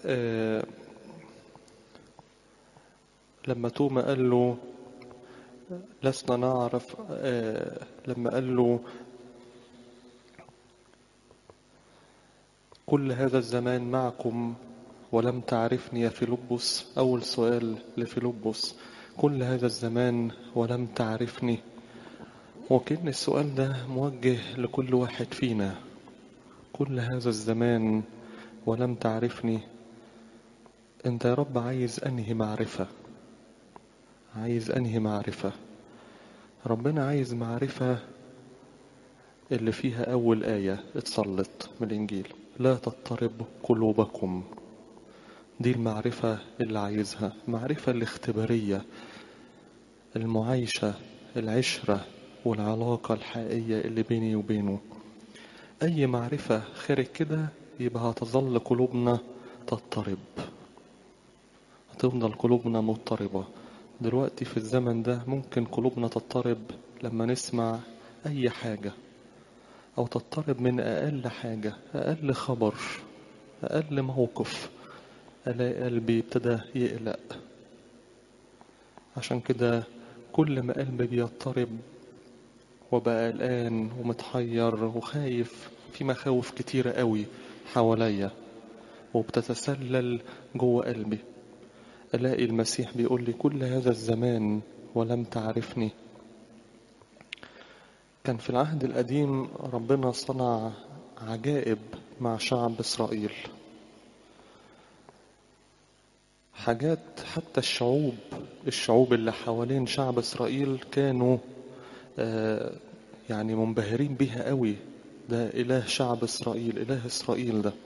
آه لما توما قال له لسنا نعرف آه لما قال له كل هذا الزمان معكم ولم تعرفني يا فيلبس أول سؤال لفيلبس كل هذا الزمان ولم تعرفني وكأن السؤال ده موجه لكل واحد فينا كل هذا الزمان ولم تعرفني انت يا رب عايز انهي معرفة عايز انهي معرفة ربنا عايز معرفة اللي فيها اول آية اتصلت من الانجيل لا تضطرب قلوبكم دي المعرفة اللي عايزها معرفة الاختبارية المعايشة العشرة والعلاقة الحقيقية اللي بيني وبينه أي معرفة خارج كده يبقى هتظل قلوبنا تضطرب هتفضل قلوبنا مضطربة دلوقتي في الزمن ده ممكن قلوبنا تضطرب لما نسمع أي حاجة أو تضطرب من أقل حاجة أقل خبر أقل موقف ألاقي قلبي ابتدى يقلق عشان كده كل ما قلبي بيضطرب وبقى قلقان ومتحير وخايف في مخاوف كتيرة قوي حواليا وبتتسلل جوه قلبي ألاقي المسيح بيقول لي كل هذا الزمان ولم تعرفني كان في العهد القديم ربنا صنع عجائب مع شعب إسرائيل حاجات حتى الشعوب الشعوب اللي حوالين شعب إسرائيل كانوا آه يعني منبهرين بيها قوي ده إله شعب إسرائيل إله إسرائيل ده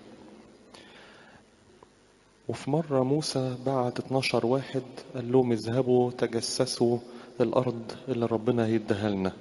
وفي مرة موسى بعت 12 واحد قال لهم اذهبوا تجسسوا الأرض اللي ربنا هيديها لنا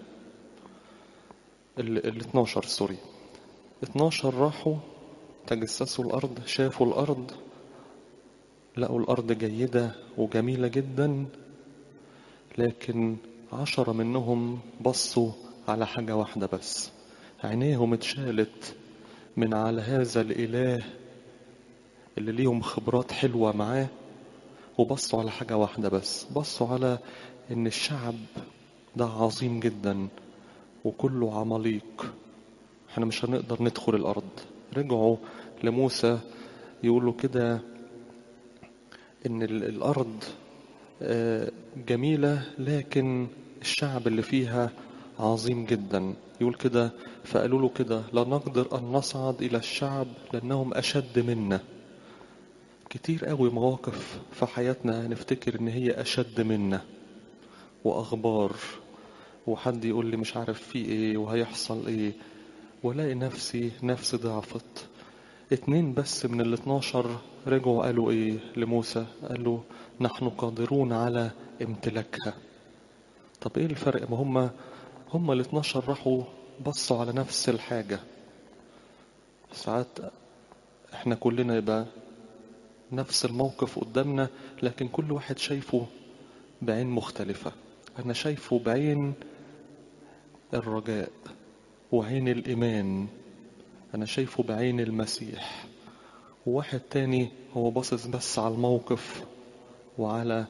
ال 12 سوري 12 راحوا تجسسوا الأرض شافوا الأرض لقوا الأرض جيدة وجميلة جدا لكن عشرة منهم بصوا على حاجة واحدة بس عينيهم اتشالت من على هذا الإله اللي ليهم خبرات حلوة معاه وبصوا على حاجة واحدة بس بصوا على إن الشعب ده عظيم جدا وكله عماليق احنا مش هنقدر ندخل الأرض رجعوا لموسى يقولوا كده إن الأرض جميلة لكن الشعب اللي فيها عظيم جدا يقول كده فقالوا له كده لا نقدر أن نصعد إلى الشعب لأنهم أشد منا كتير قوي مواقف في حياتنا نفتكر إن هي أشد منا وأخبار وحد يقول لي مش عارف في إيه وهيحصل إيه ولاقي نفسي نفسي ضعفت اتنين بس من ال 12 رجعوا قالوا ايه لموسى قالوا نحن قادرون على امتلاكها طب ايه الفرق ما هم هم ال 12 راحوا بصوا على نفس الحاجة ساعات احنا كلنا يبقى نفس الموقف قدامنا لكن كل واحد شايفه بعين مختلفة انا شايفه بعين الرجاء وعين الإيمان أنا شايفه بعين المسيح وواحد تاني هو باصص بس على الموقف وعلى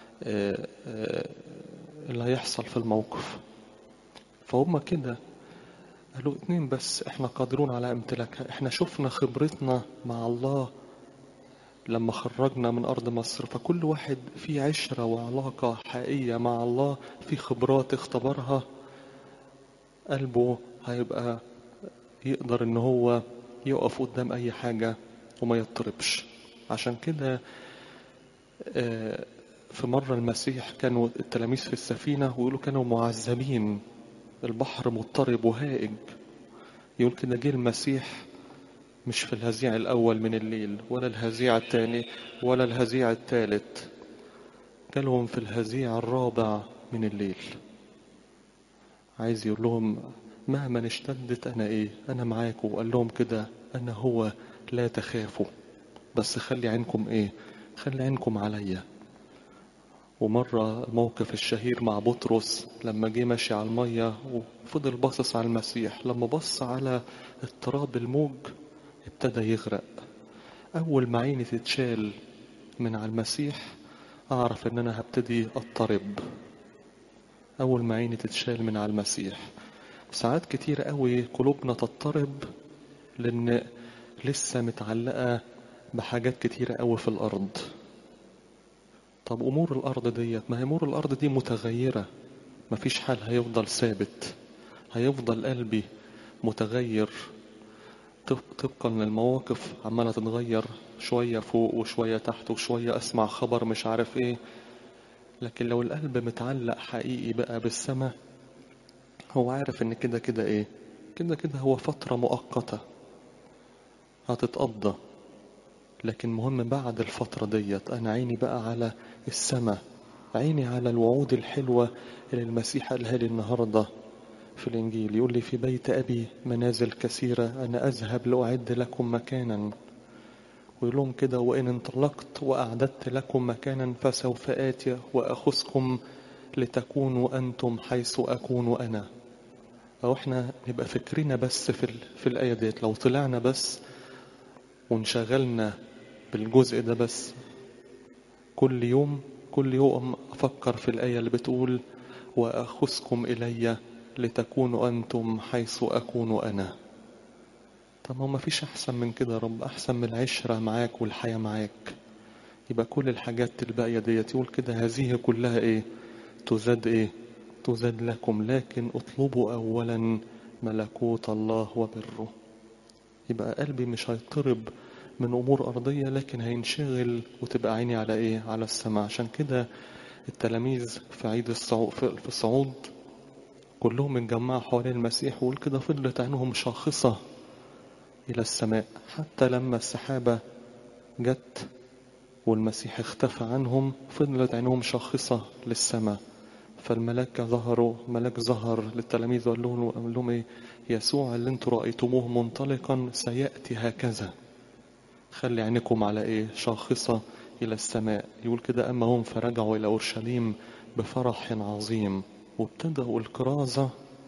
اللي هيحصل في الموقف فهم كده قالوا اتنين بس احنا قادرون على امتلاكها احنا شفنا خبرتنا مع الله لما خرجنا من أرض مصر فكل واحد في عشرة وعلاقة حقيقية مع الله في خبرات اختبرها قلبه هيبقى يقدر ان هو يقف قدام اي حاجة وما يضطربش عشان كده في مرة المسيح كانوا التلاميذ في السفينة ويقولوا كانوا معذبين البحر مضطرب وهائج يقول كده جه المسيح مش في الهزيع الأول من الليل ولا الهزيع الثاني ولا الهزيع الثالث جالهم في الهزيع الرابع من الليل عايز يقول لهم مهما اشتدت أنا إيه أنا معاكم وقال لهم كده أنا هو لا تخافوا بس خلي عينكم إيه خلي عينكم عليا ومرة الموقف الشهير مع بطرس لما جه ماشي على المية وفضل باصص على المسيح لما بص على اضطراب الموج ابتدى يغرق أول ما عيني تتشال من على المسيح أعرف إن أنا هبتدي أضطرب أول ما عيني تتشال من على المسيح ساعات كتير قوي قلوبنا تضطرب لأن لسه متعلقة بحاجات كتيرة قوي في الأرض طب أمور الأرض ديت ما هي أمور الأرض دي متغيرة مفيش حال هيفضل ثابت هيفضل قلبي متغير طبقا للمواقف عمالة تتغير شوية فوق وشوية تحت وشوية أسمع خبر مش عارف إيه لكن لو القلب متعلق حقيقي بقى بالسماء هو عارف إن كده كده إيه كده كده هو فترة مؤقتة هتتقضى لكن مهم بعد الفترة ديت أنا عيني بقى على السماء عيني على الوعود الحلوة اللي المسيح قالها لي النهاردة في الإنجيل يقول لي في بيت أبي منازل كثيرة أنا أذهب لأعد لكم مكانا ويقول لهم كده وإن انطلقت وأعددت لكم مكانا فسوف آتي وأخذكم لتكونوا أنتم حيث أكون أنا أو إحنا نبقى فكرنا بس في, ال... في الآية ديت لو طلعنا بس وانشغلنا بالجزء ده بس كل يوم كل يوم أفكر في الآية اللي بتقول وأخذكم إلي لتكونوا أنتم حيث أكون أنا طب ما فيش أحسن من كده يا رب أحسن من العشرة معاك والحياة معاك يبقى كل الحاجات الباقية ديت يقول كده هذه كلها إيه تزاد إيه تزاد لكم لكن اطلبوا أولا ملكوت الله وبره يبقى قلبي مش هيضطرب من أمور أرضية لكن هينشغل وتبقى عيني على إيه على السماء عشان كده التلاميذ في عيد الصعود في الصعود كلهم اتجمعوا حوالين المسيح ويقول كده فضلت عينهم شاخصة إلى السماء حتى لما السحابة جت والمسيح اختفى عنهم فضلت عينهم شاخصة للسماء فالملاك ظهروا ملاك ظهر للتلاميذ وقال لهم قال لهم ايه يسوع اللي انتم رأيتموه منطلقا سيأتي هكذا خلي عينكم على ايه شاخصة إلى السماء يقول كده أما هم فرجعوا إلى أورشليم بفرح عظيم وابتدأوا الكرازة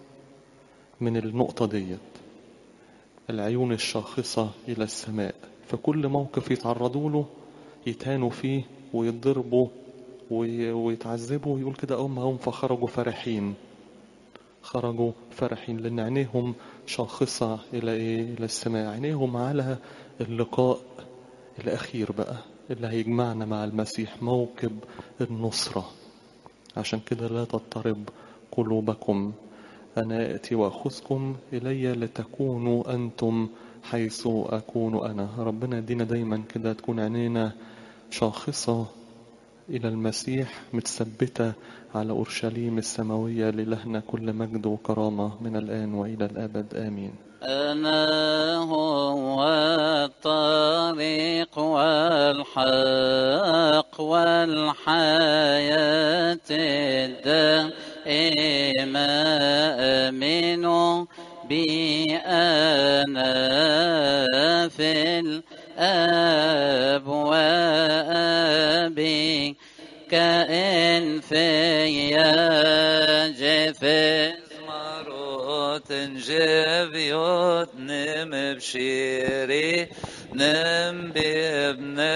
من النقطة ديت العيون الشاخصة إلى السماء فكل موقف يتعرضوا له يتهانوا فيه ويتضربوا ويتعذبوا يقول كده أم هم فخرجوا فرحين خرجوا فرحين لأن عينيهم شاخصة إلى إيه؟ إلى السماء عينيهم على اللقاء الأخير بقى اللي هيجمعنا مع المسيح موكب النصرة عشان كده لا تضطرب قلوبكم أنا أتي وأخذكم إلي لتكونوا أنتم حيث أكون أنا ربنا يدينا دايما كده تكون عينينا شاخصة إلى المسيح متثبتة على أورشليم السماوية للهنا كل مجد وكرامة من الآن وإلى الأبد آمين أنا هو الطريق والحق والحياة الدائمة أمين بي أنا في الأب وأبي كائن في جفن مرات جبيوت نم بشيري نم بابن